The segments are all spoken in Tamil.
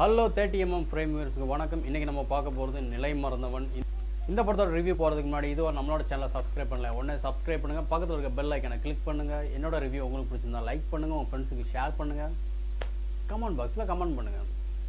ஹலோ தேர்ட்டி எம்எம் ஃப்ரேம் வியூவர்ஸ்க்கு வணக்கம் இன்றைக்கி நம்ம பார்க்க போகிறது நிலை மறந்தவன் இந்த படத்தோட ரிவ்யூ போகிறதுக்கு முன்னாடி இதுவரை நம்மளோட சேனலை சப்ஸ்கிரைப் பண்ணல உடனே சப்ஸ்கிரைப் பண்ணுங்கள் பக்கத்தில் இருக்க பெல் ஐக்கனை கிளிக் பண்ணுங்கள் என்னோட ரிவ்யூ உங்களுக்கு பிடிச்சிருந்தா லைக் பண்ணுங்கள் உங்கள் ஃப்ரெண்ட்ஸுக்கு ஷேர் பண்ணுங்கள் கமெண்ட் பாக்ஸில் கமெண்ட் பண்ணுங்கள்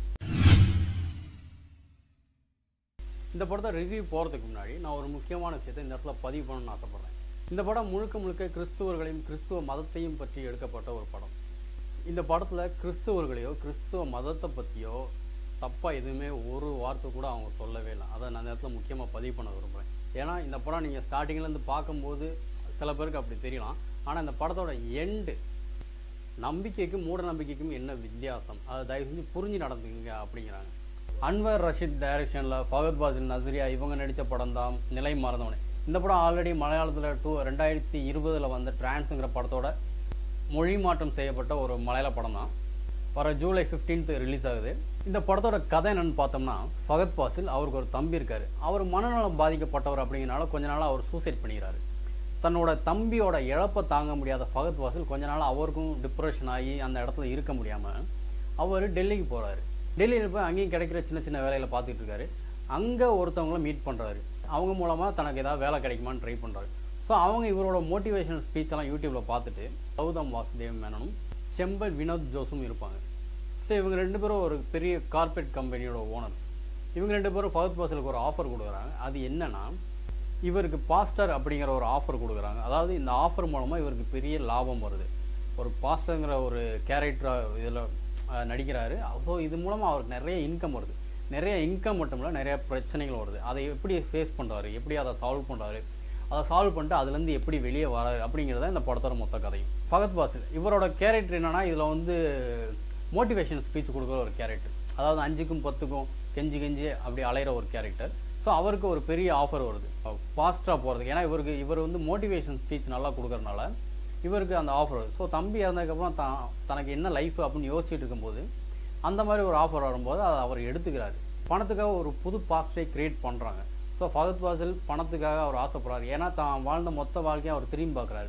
இந்த படத்தை ரிவ்யூ போகிறதுக்கு முன்னாடி நான் ஒரு முக்கியமான விஷயத்தை இந்த இடத்துல பதிவு பண்ணணும்னு ஆசைப்பட்றேன் இந்த படம் முழுக்க முழுக்க கிறிஸ்துவர்களையும் கிறிஸ்துவ மதத்தையும் பற்றி எடுக்கப்பட்ட ஒரு படம் இந்த படத்தில் கிறிஸ்துவர்களையோ கிறிஸ்துவ மதத்தை பற்றியோ தப்பாக எதுவுமே ஒரு வார்த்தை கூட அவங்க சொல்லவே இல்லை அதை நான் இந்த இடத்துல முக்கியமாக பதிவு பண்ண விரும்புகிறேன் ஏன்னா இந்த படம் நீங்கள் ஸ்டார்டிங்லேருந்து பார்க்கும்போது சில பேருக்கு அப்படி தெரியலாம் ஆனால் இந்த படத்தோட எண்டு நம்பிக்கைக்கும் மூட நம்பிக்கைக்கும் என்ன வித்தியாசம் அதை தயவு செஞ்சு புரிஞ்சு நடந்துக்குங்க அப்படிங்கிறாங்க அன்வர் ரஷீத் டைரக்ஷனில் ஃபகத் பாசில் நஸ்ரியா இவங்க நடித்த படம் தான் நிலை மறந்தவனே இந்த படம் ஆல்ரெடி மலையாளத்தில் டூ ரெண்டாயிரத்தி இருபதில் வந்த டிரான்ஸுங்கிற படத்தோட மொழி மாற்றம் செய்யப்பட்ட ஒரு மலையாள படம் தான் வர ஜூலை 15th ரிலீஸ் ஆகுது இந்த படத்தோட கதை என்னன்னு பார்த்தோம்னா ஃபகத் பாசில் அவருக்கு ஒரு தம்பி இருக்காரு அவர் மனநலம் பாதிக்கப்பட்டவர் அப்படிங்கிறனால கொஞ்ச நாள் அவர் சூசைட் பண்ணிக்கிறாரு தன்னோட தம்பியோட இழப்பை தாங்க முடியாத ஃபகத் வாசில் கொஞ்ச நாள் அவருக்கும் டிப்ரெஷன் ஆகி அந்த இடத்துல இருக்க முடியாமல் அவர் டெல்லிக்கு போகிறாரு டெல்லியில் போய் அங்கேயும் கிடைக்கிற சின்ன சின்ன வேலைகளை பார்த்துட்டு இருக்காரு அங்கே ஒருத்தவங்கள மீட் பண்ணுறாரு அவங்க மூலமாக தனக்கு ஏதாவது வேலை கிடைக்குமான்னு ட்ரை பண்ணுறாரு ஸோ அவங்க இவரோட மோட்டிவேஷனல் ஸ்பீச் எல்லாம் யூடியூப்பில் பார்த்துட்டு கௌதம் வாசுதேவ் மேனனும் செம்பல் வினோத் ஜோஸும் இருப்பாங்க ஸோ இவங்க ரெண்டு பேரும் ஒரு பெரிய கார்பரேட் கம்பெனியோட ஓனர் இவங்க ரெண்டு பேரும் ஃபகத் பாசிலுக்கு ஒரு ஆஃபர் கொடுக்குறாங்க அது என்னன்னா இவருக்கு பாஸ்டர் அப்படிங்கிற ஒரு ஆஃபர் கொடுக்குறாங்க அதாவது இந்த ஆஃபர் மூலமாக இவருக்கு பெரிய லாபம் வருது ஒரு பாஸ்டருங்கிற ஒரு கேரக்டராக இதில் நடிக்கிறாரு ஸோ இது மூலமாக அவருக்கு நிறைய இன்கம் வருது நிறைய இன்கம் மட்டும் இல்லை நிறைய பிரச்சனைகள் வருது அதை எப்படி ஃபேஸ் பண்ணுறாரு எப்படி அதை சால்வ் பண்ணுறாரு அதை சால்வ் பண்ணிட்டு அதுலேருந்து எப்படி வெளியே வராரு அப்படிங்கிறத இந்த படத்தோட மொத்த கதையும் ஃபகத் பாசில் இவரோட கேரக்டர் என்னன்னா இதில் வந்து மோட்டிவேஷன் ஸ்பீச் கொடுக்குற ஒரு கேரக்டர் அதாவது அஞ்சுக்கும் பத்துக்கும் கெஞ்சி கெஞ்சி அப்படி அலையிற ஒரு கேரக்டர் ஸோ அவருக்கு ஒரு பெரிய ஆஃபர் வருது ஃபாஸ்ட்டாக போகிறதுக்கு ஏன்னா இவருக்கு இவர் வந்து மோட்டிவேஷன் ஸ்பீச் நல்லா கொடுக்கறனால இவருக்கு அந்த ஆஃபர் வருது ஸோ தம்பி இறந்ததுக்கப்புறம் தான் தனக்கு என்ன லைஃப் அப்படின்னு யோசிச்சுட்டு இருக்கும்போது அந்த மாதிரி ஒரு ஆஃபர் வரும்போது அதை அவர் எடுத்துக்கிறாரு பணத்துக்காக ஒரு புது பாஸ்டை கிரியேட் பண்ணுறாங்க ஸோ ஃபகத் பாசில் பணத்துக்காக அவர் ஆசைப்படுறாரு ஏன்னா தான் வாழ்ந்த மொத்த வாழ்க்கையை அவர் திரும்பி பார்க்குறாரு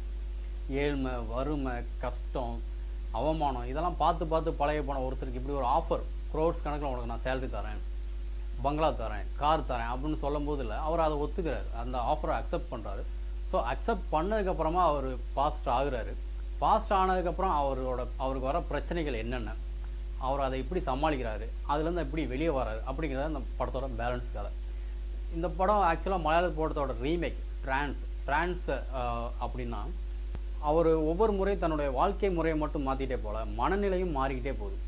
ஏழ்மை வறுமை கஷ்டம் அவமானம் இதெல்லாம் பார்த்து பார்த்து பழைய போன ஒருத்தருக்கு இப்படி ஒரு ஆஃபர் க்ரோட்ஸ் கணக்கில் உனக்கு நான் சேலரி தரேன் பங்களா தரேன் கார் தரேன் அப்படின்னு சொல்லும் போது இல்லை அவர் அதை ஒத்துக்கிறாரு அந்த ஆஃபரை அக்செப்ட் பண்ணுறாரு ஸோ அக்செப்ட் பண்ணதுக்கப்புறமா அவர் பாஸ்ட் ஆகுறாரு பாஸ்ட் ஆனதுக்கப்புறம் அவரோட அவருக்கு வர பிரச்சனைகள் என்னென்ன அவர் அதை எப்படி சமாளிக்கிறாரு அதுலேருந்து எப்படி வெளியே வராரு அப்படிங்கிறத இந்த படத்தோட பேலன்ஸ் கதை இந்த படம் ஆக்சுவலாக மலையாள படத்தோட ரீமேக் ட்ரான்ஸ் ட்ரான்ஸ் அப்படின்னா அவர் ஒவ்வொரு முறை தன்னுடைய வாழ்க்கை முறையை மட்டும் மாற்றிட்டே போல மனநிலையும் மாறிக்கிட்டே போகுது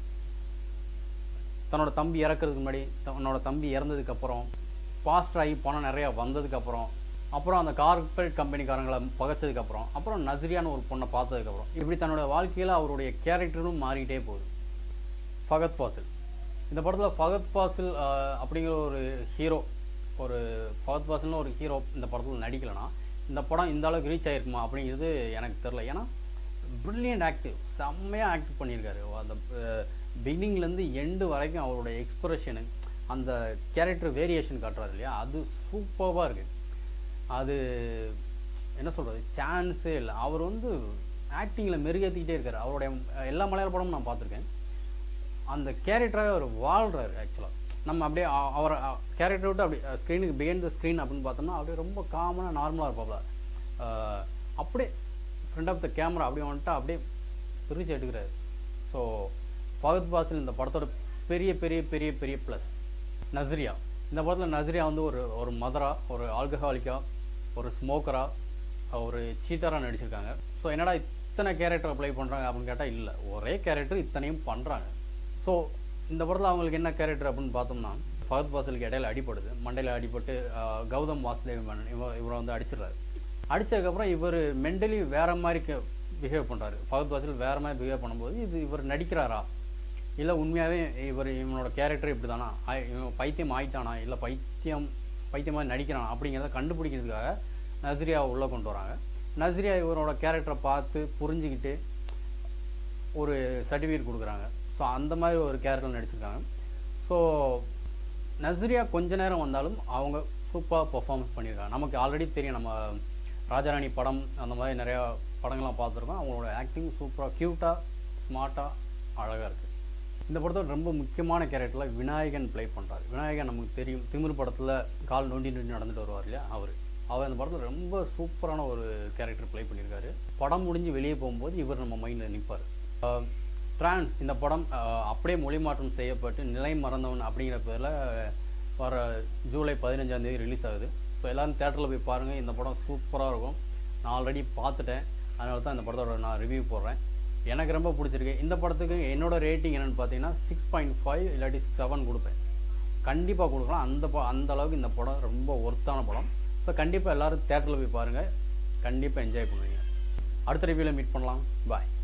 தன்னோட தம்பி இறக்குறதுக்கு முன்னாடி தன்னோட தம்பி இறந்ததுக்கப்புறம் பாஸ்ட் ஆகி பணம் நிறையா வந்ததுக்கப்புறம் அப்புறம் அந்த கார்பரேட் கம்பெனிக்காரங்களை பகைச்சதுக்கப்புறம் அப்புறம் நஸ்ரியான்னு ஒரு பொண்ணை பார்த்ததுக்கப்புறம் இப்படி தன்னோட வாழ்க்கையில் அவருடைய கேரக்டரும் மாறிக்கிட்டே போகுது ஃபகத் பாசில் இந்த படத்தில் ஃபகத் பாசில் அப்படிங்கிற ஒரு ஹீரோ ஒரு ஃபகத் பாசில்னு ஒரு ஹீரோ இந்த படத்தில் நடிக்கலைன்னா இந்த படம் இந்த அளவுக்கு ரீச் ஆகிருக்குமா அப்படிங்கிறது எனக்கு தெரில ஏன்னா ப்ரில்லியன்ட் ஆக்டிவ் செம்மையாக ஆக்ட் பண்ணியிருக்காரு அந்த பிகினிங்லேருந்து எண்டு வரைக்கும் அவருடைய எக்ஸ்ப்ரெஷனு அந்த கேரக்டர் வேரியேஷன் காட்டுறாரு இல்லையா அது சூப்பராக இருக்குது அது என்ன சொல்கிறது சான்ஸே இல்லை அவர் வந்து ஆக்டிங்கில் மெருகேற்றிக்கிட்டே இருக்கார் அவருடைய எல்லா மலையாள படமும் நான் பார்த்துருக்கேன் அந்த கேரக்டராக அவர் வாழ்கிறாரு ஆக்சுவலாக நம்ம அப்படியே அவர் கேரக்டர் விட்டு அப்படி ஸ்க்ரீனுக்கு பிஹைண்ட் த ஸ்க்ரீன் அப்படின்னு பார்த்தோம்னா அப்படியே ரொம்ப காமனாக நார்மலாக இருப்பாப்ல அப்படியே ஃப்ரண்ட் ஆஃப் த கேமரா அப்படியே வந்துட்டு அப்படியே பிரித்து எடுக்கிறாரு ஸோ ஃபகத் பாசில் இந்த படத்தோட பெரிய பெரிய பெரிய பெரிய ப்ளஸ் நஸ்ரியா இந்த படத்தில் நஸ்ரியா வந்து ஒரு ஒரு மதரா ஒரு ஆல்கஹாலிக்கா ஒரு ஸ்மோக்கரா ஒரு சீட்டராக நடிச்சிருக்காங்க ஸோ என்னடா இத்தனை கேரக்டர் ப்ளே பண்ணுறாங்க அப்படின்னு கேட்டால் இல்லை ஒரே கேரக்டர் இத்தனையும் பண்ணுறாங்க ஸோ இந்த படத்தில் அவங்களுக்கு என்ன கேரக்டர் அப்படின்னு பார்த்தோம்னா ஃபகத் பாசலுக்கு இடையில அடிப்படுது மண்டையில் அடிபட்டு கௌதம் வாசுதேவ் மேனன் இவ இவரை வந்து அடிச்சிடுறாரு அடித்ததுக்கப்புறம் இவர் மென்டலி வேறு மாதிரி பிஹேவ் பண்ணுறாரு ஃபகத் பாசில் வேறு மாதிரி பிஹேவ் பண்ணும்போது இது இவர் நடிக்கிறாரா இல்லை உண்மையாகவே இவர் இவனோட கேரக்டர் இப்படி தானா இவன் பைத்தியம் ஆயிட்டானா இல்லை பைத்தியம் பைத்தியமாக நடிக்கிறானா அப்படிங்கிறத கண்டுபிடிக்கிறதுக்காக நஸ்ரியா உள்ளே கொண்டு வராங்க நஸ்ரியா இவரோட கேரக்டரை பார்த்து புரிஞ்சுக்கிட்டு ஒரு சர்டிஃபிகேட் கொடுக்குறாங்க ஸோ அந்த மாதிரி ஒரு கேரக்டர் நடிச்சிருக்காங்க ஸோ நஸ்ரியா கொஞ்ச நேரம் வந்தாலும் அவங்க சூப்பராக பர்ஃபார்மன்ஸ் பண்ணியிருக்காங்க நமக்கு ஆல்ரெடி தெரியும் நம்ம ராஜாராணி படம் அந்த மாதிரி நிறையா படங்கள்லாம் பார்த்துருக்கோம் அவங்களோட ஆக்டிங் சூப்பராக க்யூட்டாக ஸ்மார்ட்டாக அழகாக இருக்குது இந்த படத்தோட ரொம்ப முக்கியமான கேரக்டரில் விநாயகன் ப்ளே பண்ணுறாரு விநாயகன் நமக்கு தெரியும் திமிர் படத்தில் கால் நொண்டி நொண்டி நடந்துட்டு வருவார் இல்லையா அவர் அவர் அந்த படத்தில் ரொம்ப சூப்பரான ஒரு கேரக்டர் ப்ளே பண்ணியிருக்காரு படம் முடிஞ்சு வெளியே போகும்போது இவர் நம்ம மைண்டில் நிற்பார் ட்ரான்ஸ் இந்த படம் அஹ், அப்படியே மொழி மாற்றம் செய்யப்பட்டு நிலை மறந்தவன் அப்படிங்கிற பேரில் வர ஜூலை பதினஞ்சாம் தேதி ரிலீஸ் ஆகுது ஸோ எல்லாரும் தேட்டரில் போய் பாருங்கள் இந்த படம் சூப்பராக இருக்கும் நான் ஆல்ரெடி பார்த்துட்டேன் அதனால தான் இந்த படத்தோட நான் ரிவ்யூ போடுறேன் எனக்கு ரொம்ப பிடிச்சிருக்கு இந்த படத்துக்கு என்னோட ரேட்டிங் என்னென்னு பார்த்தீங்கன்னா சிக்ஸ் பாயிண்ட் ஃபைவ் இல்லாட்டி செவன் கொடுப்பேன் கண்டிப்பாக கொடுக்கலாம் அந்த ப அந்த அளவுக்கு இந்த படம் ரொம்ப ஒர்த்தான படம் ஸோ கண்டிப்பாக எல்லோரும் தேட்டரில் போய் பாருங்கள் கண்டிப்பாக என்ஜாய் பண்ணுவீங்க அடுத்த ரிவ்யூவில் மீட் பண்ணலாம் பாய்